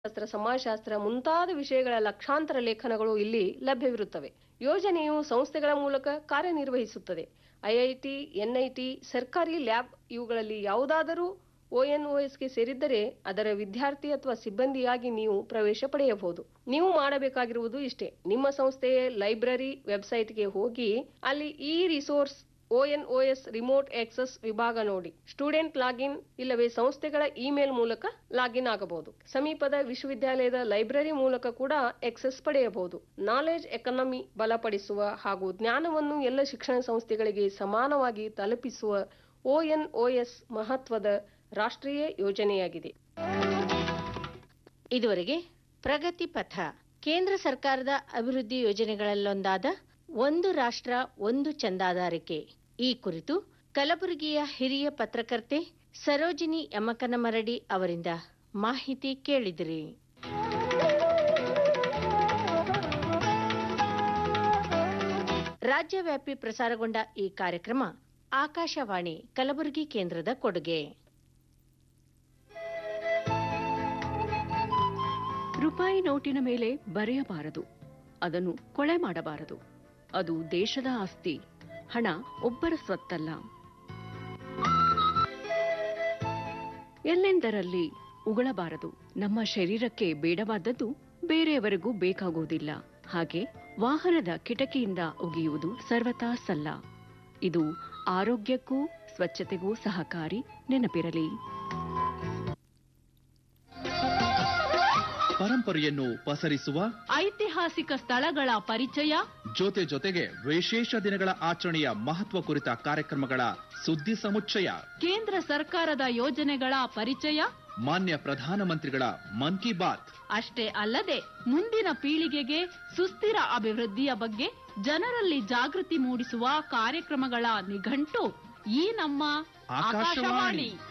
ಶಾಸ್ತ್ರ ಸಮಾಜಶಾಸ್ತ್ರ ಮುಂತಾದ ವಿಷಯಗಳ ಲಕ್ಷಾಂತರ ಲೇಖನಗಳು ಇಲ್ಲಿ ಲಭ್ಯವಿರುತ್ತವೆ ಯೋಜನೆಯು ಸಂಸ್ಥೆಗಳ ಮೂಲಕ ಕಾರ್ಯನಿರ್ವಹಿಸುತ್ತದೆ ಐಐಟಿ ಎನ್ಐಟಿ ಸರ್ಕಾರಿ ಲ್ಯಾಬ್ ಇವುಗಳಲ್ಲಿ ಯಾವುದಾದರೂ ಒಎನ್ಒಎಸ್ಗೆ ಸೇರಿದ್ದರೆ ಅದರ ವಿದ್ಯಾರ್ಥಿ ಅಥವಾ ಸಿಬ್ಬಂದಿಯಾಗಿ ನೀವು ಪ್ರವೇಶ ಪಡೆಯಬಹುದು ನೀವು ಮಾಡಬೇಕಾಗಿರುವುದು ಇಷ್ಟೇ ನಿಮ್ಮ ಸಂಸ್ಥೆಯ ಲೈಬ್ರರಿ ವೆಬ್ಸೈಟ್ಗೆ ಹೋಗಿ ಅಲ್ಲಿ ಈ ರಿಸೋರ್ಸ್ ಒಎನ್ಒಎಸ್ ರಿಮೋಟ್ ಆಕ್ಸೆಸ್ ವಿಭಾಗ ನೋಡಿ ಸ್ಟೂಡೆಂಟ್ ಲಾಗಿನ್ ಇಲ್ಲವೇ ಸಂಸ್ಥೆಗಳ ಇಮೇಲ್ ಮೂಲಕ ಲಾಗಿನ್ ಆಗಬಹುದು ಸಮೀಪದ ವಿಶ್ವವಿದ್ಯಾಲಯದ ಲೈಬ್ರರಿ ಮೂಲಕ ಕೂಡ ಆಕ್ಸೆಸ್ ಪಡೆಯಬಹುದು ನಾಲೆಜ್ ಎಕಾನಮಿ ಬಲಪಡಿಸುವ ಹಾಗೂ ಜ್ಞಾನವನ್ನು ಎಲ್ಲ ಶಿಕ್ಷಣ ಸಂಸ್ಥೆಗಳಿಗೆ ಸಮಾನವಾಗಿ ತಲುಪಿಸುವ ಒಎನ್ಒಎಸ್ ಮಹತ್ವದ ರಾಷ್ಟ್ರೀಯ ಯೋಜನೆಯಾಗಿದೆ ಇದುವರೆಗೆ ಪ್ರಗತಿ ಪಥ ಕೇಂದ್ರ ಸರ್ಕಾರದ ಅಭಿವೃದ್ಧಿ ಯೋಜನೆಗಳಲ್ಲೊಂದಾದ ಒಂದು ರಾಷ್ಟ್ರ ಒಂದು ಚಂದಾದಾರಿಕೆ ಈ ಕುರಿತು ಕಲಬುರಗಿಯ ಹಿರಿಯ ಪತ್ರಕರ್ತೆ ಸರೋಜಿನಿ ಯಮಕನಮರಡಿ ಅವರಿಂದ ಮಾಹಿತಿ ಕೇಳಿದಿರಿ ರಾಜ್ಯವ್ಯಾಪಿ ಪ್ರಸಾರಗೊಂಡ ಈ ಕಾರ್ಯಕ್ರಮ ಆಕಾಶವಾಣಿ ಕಲಬುರಗಿ ಕೇಂದ್ರದ ಕೊಡುಗೆ ರೂಪಾಯಿ ನೋಟಿನ ಮೇಲೆ ಬರೆಯಬಾರದು ಅದನ್ನು ಕೊಳೆ ಮಾಡಬಾರದು ಅದು ದೇಶದ ಆಸ್ತಿ ಹಣ ಒಬ್ಬರ ಸ್ವತ್ತಲ್ಲ ಎಲ್ಲೆಂದರಲ್ಲಿ ಉಗಳಬಾರದು ನಮ್ಮ ಶರೀರಕ್ಕೆ ಬೇಡವಾದದ್ದು ಬೇರೆಯವರಿಗೂ ಬೇಕಾಗುವುದಿಲ್ಲ ಹಾಗೆ ವಾಹನದ ಕಿಟಕಿಯಿಂದ ಒಗೆಯುವುದು ಸರ್ವತಾ ಸಲ್ಲ ಇದು ಆರೋಗ್ಯಕ್ಕೂ ಸ್ವಚ್ಛತೆಗೂ ಸಹಕಾರಿ ನೆನಪಿರಲಿ ಪರಂಪರೆಯನ್ನು ಪಸರಿಸುವ ಐತಿಹಾಸಿಕ ಸ್ಥಳಗಳ ಪರಿಚಯ ಜೊತೆ ಜೊತೆಗೆ ವಿಶೇಷ ದಿನಗಳ ಆಚರಣೆಯ ಮಹತ್ವ ಕುರಿತ ಕಾರ್ಯಕ್ರಮಗಳ ಸುದ್ದಿ ಸಮುಚ್ಚಯ ಕೇಂದ್ರ ಸರ್ಕಾರದ ಯೋಜನೆಗಳ ಪರಿಚಯ ಮಾನ್ಯ ಪ್ರಧಾನಮಂತ್ರಿಗಳ ಮನ್ ಕಿ ಬಾತ್ ಅಷ್ಟೇ ಅಲ್ಲದೆ ಮುಂದಿನ ಪೀಳಿಗೆಗೆ ಸುಸ್ಥಿರ ಅಭಿವೃದ್ಧಿಯ ಬಗ್ಗೆ ಜನರಲ್ಲಿ ಜಾಗೃತಿ ಮೂಡಿಸುವ ಕಾರ್ಯಕ್ರಮಗಳ ನಿಘಂಟು ಈ ನಮ್ಮ ಆಕಾಶವಾಣಿ. ಆಕಾಶವಾಣಿ